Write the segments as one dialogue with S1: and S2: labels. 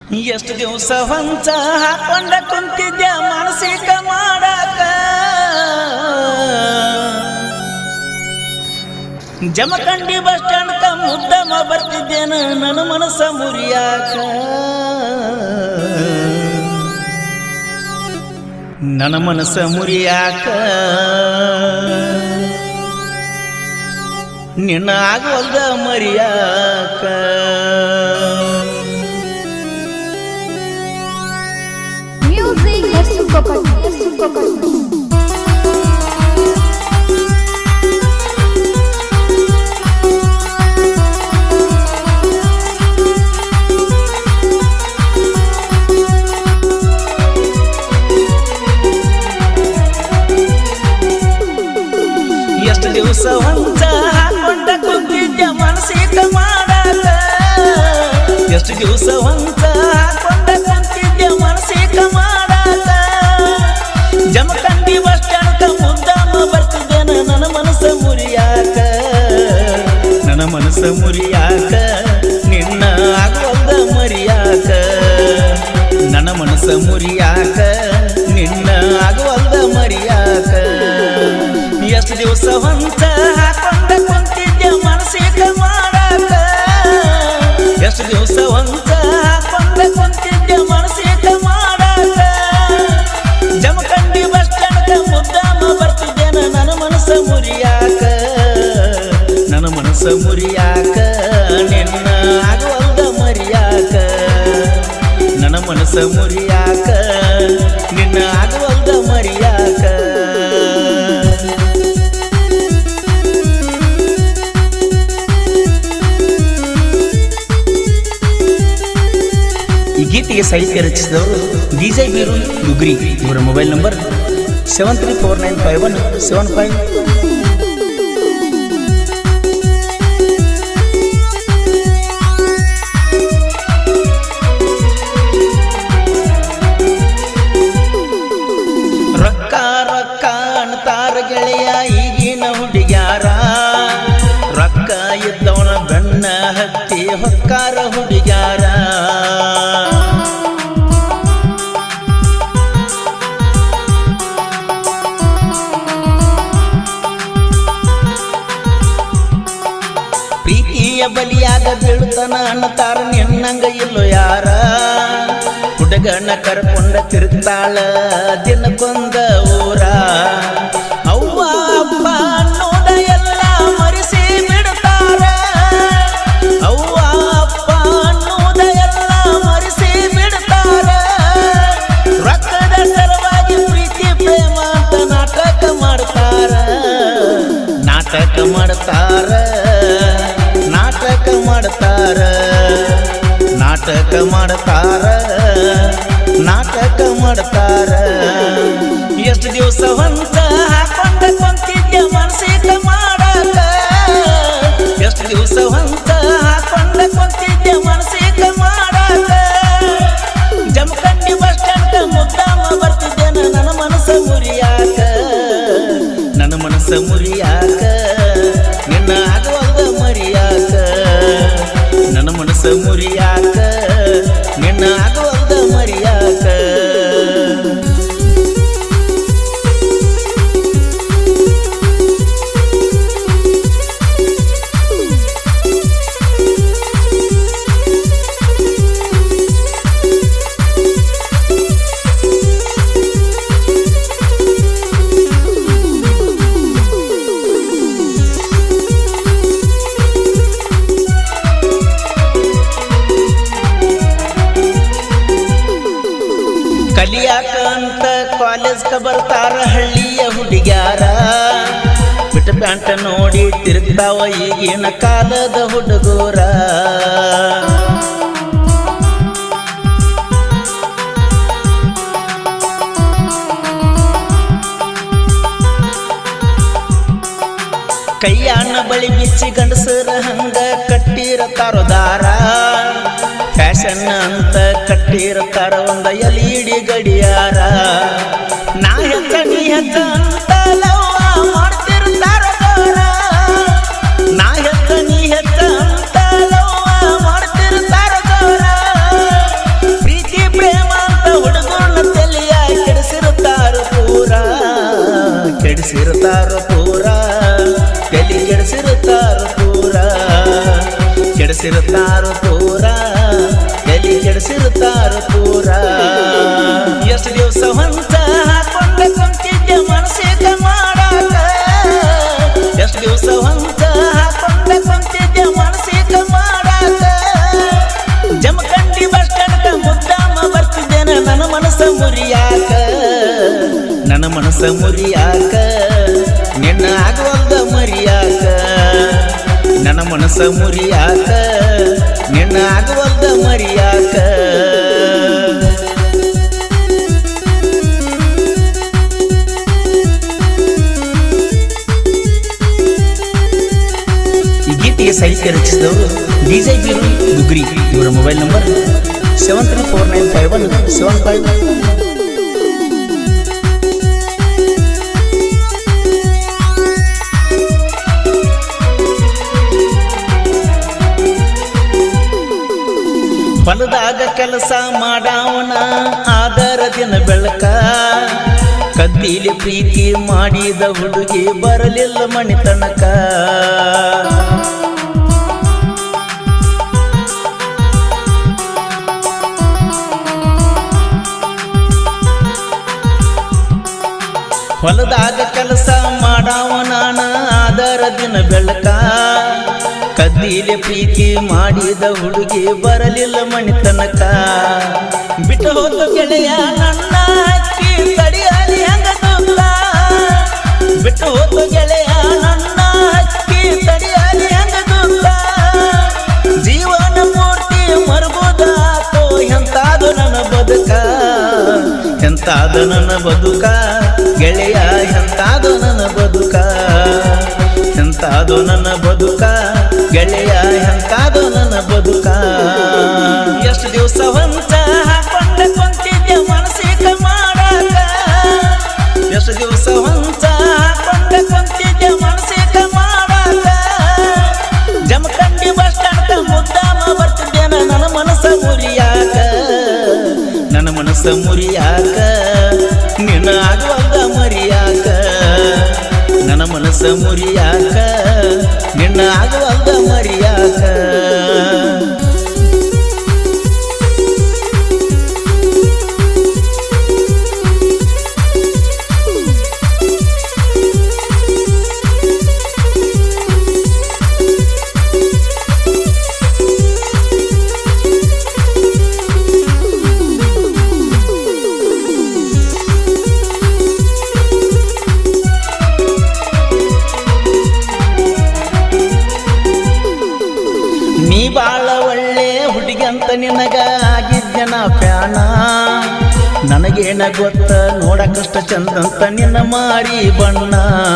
S1: ಎಷ್ಟು ದಿವಸ ಹೊಂಚ ಹಾಕೊಂಡ ಕುಂತಿದ್ಯ ಮಾನಸಿಕ ಮಾಡಾಕ ಜಮಖಂಡಿ ಬಸ್ ಸ್ಟ್ಯಾಂಡ್ ಕ ಮುದ್ದಮ ಬರ್ತಿದ್ದೇನ ನನ್ನ ಮನಸ್ಸ ಮುರಿಯಾಕ ನನ್ನ ಮನಸ್ಸ ಮುರಿಯಾಕ ನಿನ್ನ ಆಗುವಲ್ದ ಮರಿಯಾಕ
S2: Music versus Coconut. Versus Coconut.
S1: ಎಷ್ಟು ದಿವಸ ಹೊಂಚ ಹಾಕೊಂಡ ಕುಂತಿದ್ಯ ಮಾನಸಿಕ ಮಾಡಾಕ ಎಷ್ಟು ದಿವಸ ಹೊಂಚ ಹಾಕೊಂಡ ಕುಂತಿದ್ಯ ಮಾನಸಿಕ ಮಾಡಾಕ ಜಮಖಂಡಿ ಬಸ್ ಸ್ಟ್ಯಾಂಡ್ ಮುದ್ದಾಮ ಬರ್ತಿದ್ದೇನ ನನ್ನ ಮನಸ್ಸ ಮುರಿಯಾಕ ನನ್ನ ಮನಸ್ಸ ಮುರಿಯಾಕ ನಿನ್ನ ಆಗುವಲ್ದ ಮರಿಯಾಕ ನನ್ನ ಮನಸ್ಸ ಮುರಿಯಾಕ ನಿನ್ನ ಆಗುವಲ್ದ ಮರಿಯಾಕ ಎಷ್ಟು ದಿವಸ ಹೊಂಚ ಹಾಕೊಂಡ ಕುಂತಿದ್ಯ ಮಾನಸಿಕ ಮಾಡಾಕ ಎಷ್ಟು ದಿವಸ ಹೊಂಚ ಹಾಕೊಂಡ ಕುಂತಿದ್ಯ ಮಾನಸಿಕ ಮಾಡಾಕ ಜಮಖಂಡಿ ಬಸ್ ಸ್ಟ್ಯಾಂಡ್ ಮುದ್ದಾಮ ಬರ್ತಿದ್ದೇನ ನನ್ನ ಮನಸ್ಸ ಮುರಿಯಾಕ ನನ್ನ ಮನಸ್ಸ ಮುರಿಯಾಕ ನಿನ್ನ ಆಗುವಲ್ದ ಮರಿಯಾಕ ನನ್ನ ಮನಸ್ಸ ಮುರಿಯಾಕ ನಿನ್ನ ಆಗುವಲ್ದ ಮರಿಯಾಕ ಈ ಗೀತೆಗೆ ಸಾಹಿತ್ಯ ರಚಿಸಿದವರು ಡಿಜೆ ಬೀರು ಯುಗ್ರಿ ಇವರ mobile number seven three four nine five one seven five ರೊಕ್ಕ ರೊಕ್ಕ ಅಂತಾರ ಗೆಳೆಯ ಈಗಿನ ಹುಡುಗ್ಯಾರ ರೊಕ್ಕ ಇದ್ದವನ ಬೆನ್ನ ಹತ್ತಿ ಹೊಕ್ಕಾರ ಹುಡುಗ್ಯಾರ ಪ್ರೀತಿಯ ಬಲಿಯಾಗ ಬೀಳ್ತಾನ ಅನ್ನತಾರ ನಿನ್ನಂಗ ಇಲ್ಲೋ ಯಾರ ಹುಡುಗನ ಕರ್ಕೊಂಡ ತಿರುಗ್ತಾಳ ದಿನಕ್ಕೊಂದ ಊರ ಅವ್ವ ಅಪ್ಪ ಅನ್ನೋದ ಎಲ್ಲ ಮರೆಸಿ ಬಿಡ್ತಾರ ಅವ್ವ ಅಪ್ಪ ಅನ್ನೋದ ಎಲ್ಲ ಮರೆಸಿ ಬಿಡ್ತಾರ ರೊಕ್ಕದ ಸಲುವಾಗಿ ಪ್ರೀತಿ ಪ್ರೇಮ ಅಂತ ನಾಟಕ ಮಾಡ್ತಾರ ನಾಟಕ ಮಾಡ್ತಾರ ನಾಟಕ ಮಾಡ್ತಾರ ನಾಟಕ ಮಾಡ್ತಾರ ನಾಟಕ ಮಾಡ್ತಾರ ಎಷ್ಟು ದಿವಸ ಹೊಂಚ ಹಾಕೊಂಡ ಕುಂತಿದ್ಯ ಮಾನಸಿಕ ಮಾಡಾಕ ಎಷ್ಟು ದಿವಸ ಹೊಂಚ ಹಾಕೊಂಡ ಕುಂತಿದ್ಯ ಮಾನಸಿಕ ಮಾಡಾಕ ಜಮಖಂಡಿ ಬಸ್ ಸ್ಟ್ಯಾಂಡ್ ಮುದ್ದಾಮ ಬರ್ತಿದ್ದೇನ ನನ್ನ ಮನಸ್ಸ ಮುರಿಯಾಕ ನನ್ನ ಮನಸ್ಸ ಮುರಿಯಾಕ ನಿನ್ನ ಆಗುವಲ್ದ ಮರಿಯಾಕ ನನ್ನ ಮನಸ್ಸ ಮುರಿಯಾಕ ನಿನ್ನ ಆಗುವಲ್ದ ಮರಿಯಾಕ ಕಲಿಯಾಕ ಅಂತ ಕಾಲೇಜ್ಕ ಬರ್ತಾರ ಹಳ್ಳಿಯ ಹುಡುಗ್ಯಾರ ಬಿಟ್ಟ ಪ್ಯಾಂಟ ನೋಡಿ ತಿರುಗ್ತಾವ ಈಗಿನ ಕಾಲದ ಹುಡುಗರ ಕೈಯಾನ ಬಳಿ ಬಿಚ್ಚಿ ಗಂಡಸರ ಹಂಗ ಕಟ್ಟಿರತಾರ ದಾರ ಫ್ಯಾಷನ್ ಅಂತ ಕಟ್ಟಿರತಾರ ಒಂದ ಎಲಿಡಿ ಗಡಿಯಾರ ನಾ ಹೆಚ್ಚ ನೀ ಹೆಚ್ಚ ಅಂತ ಲವ್ವ ಮಾಡ್ತಿರ್ತಾರ ಗೋರ. ನಾ ಹೆಚ್ಚ ನೀ ಹೆಚ್ಚ ಅಂತ ಲವ್ವ ಮಾಡ್ತಿರ್ತಾರ ಗೋರ. ಕೆಡಿಸಿರುತ್ತಾರ ಪೂರ ತಲೆ ಕೆಡಿಸಿರುತ್ತಾರ ಪೂರ ಕೆಡಿಸಿರುತ್ತಾರ ಪೂರ ತಲೆ ಕೆಡಿಸಿರುತ್ತಾರ ಪೂರ ಎಷ್ಟು ದಿವಸ ಹೊಂಚ ಹಾಕೊಂಡ ಕುಂತಿದ್ದೆ ಮನಸ್ಸಿಗ ಮಾಡಾಕ ಎಷ್ಟು ದಿವಸ ಹೊಂಚ ಹಾಕೊಂಡ ಕುಂತಿದ್ದೆ ಮನಸ್ಸಿಗ ಮಾಡಾಕ ಜಮಖಂಡಿ ಬಸ್ ಸ್ಟ್ಯಾಂಡ್ ಮುದ್ದಾಮ ಬರ್ತಿದ್ದೇನೆ ನನ್ನ ಮನಸ್ಸ ಮುರಿಯಾಕ ನನ್ನ ಮನಸ್ಸ ಮುರಿಯಾಕ ನಿನ್ನ ಆಗುವಲ್ದ ಮರಿಯಾಕ ನನ್ನ ಮನಸ್ಸ ಮುರಿಯಾಕ ನಿನ್ನ ಆಗುವಲ್ದ ಮರಿಯಾಕ ಈ ಗೀತೆಗೆ ಸಾಹಿತ್ಯ ರಚಿಸಿದವರು ಡಿಜೈ ಬೀರು ಗುಗ್ರಿ ಇವರ mobile number seven three four nine five one seven five ಹೊಲದಾಗ ಕೆಲಸ ಮಾಡವನ ಆದರ ದಿನ ಬೆಳಕ ಕದ್ದಿಲಿ ಪ್ರೀತಿ ಮಾಡಿದ ಹುಡುಗಿ ಬರಲಿಲ್ಲ ಮಣಿ ತನಕ ಹೊಲದಾಗ ಕೆಲಸ ಮಾಡವನಾನ ಆದರ ದಿನ ಬೆಳಕ ಕದ್ದಿಲೆ ಪ್ರೀತಿ ಮಾಡಿದ ಹುಡುಗಿ ಬರಲಿಲ್ಲ ಮಣಿ ತನಕ ಬಿಟ್ಟು ಹೋದ ಗೆಳೆಯ ನನ್ನ ಹಕ್ಕಿ ತಡಿಯಲಿ ಹಂಗ ದುಃಖ ಬಿಟ್ಟು ಹೋದ ಗೆಳೆಯ ನನ್ನ ಹಕ್ಕಿ ತಡಿಯಲಿ ಹಂಗ ದುಃಖ ಜೀವನ ಪೂರ್ತಿ ಮರುಗುದಾತೋ ಎಂತಾದು ನನ್ನ ಬದುಕ ಎಂತಾದ ನನ್ನ ಬದುಕ ಗೆಳೆಯ ಎಂತಾದು ನನ್ನ ಬದುಕ ಎಂತಾದು ನನ್ನ ಬದುಕ ಗೆಳೆಯ ಎಂತಾದು ನನ್ನ ಬದುಕ ಎಷ್ಟು ದಿವಸ ಹೊಂಚ ಹಾಕೊಂಡ ಕುಂತಿದ್ದೆ ಮನಸ್ಸಿಗ ಮಾಡಾಕ ಎಷ್ಟು ದಿವಸ ಹೊಂಚ ಹಾಕೊಂಡ ಕುಂತಿದ್ದೆ ಮನಸ್ಸಿಗ ಮಾಡಾಕ ಜಮಖಂಡಿ ಬಸ್ ಸ್ಟ್ಯಾಂಡ್ ಮುದ್ದಾಮ ಬರ್ತಿದ್ದೇನ ನನ್ನ ಮನಸ್ಸ ಮುರಿಯಾಕ ನನ್ನ ಮನಸ್ಸ ಮುರಿಯಾಕ ನಿನ್ನ ಆಗುವಾಗ ಮರಿಯಾಕ ನನ್ನ ಮನಸ್ಸ ಮುರಿಯಾಕ ನಿನ್ನ ಆಗುವಾಗ ಮರಿಯಾಕ ನೀ ಬಾಳ ಒಳ್ಳೆ ಹುಡುಗಿ ಅಂತ ನಿನಗ ಆಗಿದ್ದನ ಪ್ಯಾಣ ನನಗೇನ ಗೊತ್ತ ನೋಡಕಷ್ಟ ಚಂದಂತ ನಿನ್ನ ಮಾರಿ ಬಣ್ಣ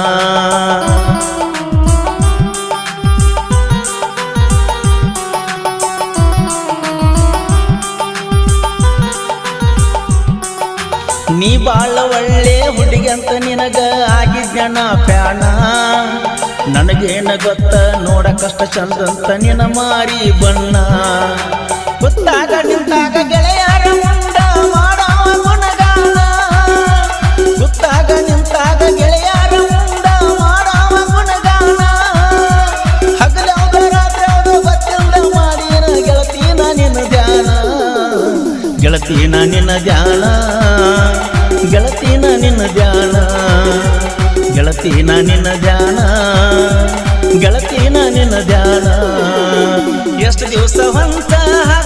S1: ನೀ ಬಾಳ ಒಳ್ಳೆ ಹುಡುಗಿ ಅಂತ ನಿನಗ ಆಗಿದ್ದನ ಪ್ಯಾಣ ನನಗೇನ ಗೊತ್ತ ನೋಡಕಷ್ಟ ಚಂದಂತ ನಿನ್ನ ಮಾರಿ ಬಣ್ಣ ಗೊತ್ತಾಗ ನಿಂತಾಗ ಗೆಳೆಯರ ಮುಂಡ ಮಾಡವ ಗುಣಗಾನ ಗೊತ್ತಾಗ ನಿಂತಾಗ ಗೆಳೆಯರ ಮುಂಡ ಮಾಡವ ಗುಣಗಾನ ಹಗಲವ್ದ ರಾತ್ರಿ ಗೊತ್ತಿಲ್ಲ ಮಾಡಿನ ಗೆಳತಿನ ನಿನ್ನ ಧ್ಯಾನ ಗೆಳತಿನ ನಿನ್ನ ಧ್ಯಾನ ಗೆಳತಿನ ನಿನ್ನ ಧ್ಯಾನ ಗೆಳತಿನ ನಿನ್ನ ಧ್ಯಾನ ಗೆಳತಿನ ನಿನ್ನ ಧ್ಯಾನ ಎಷ್ಟು ದಿವಸ ಹೊಂಚ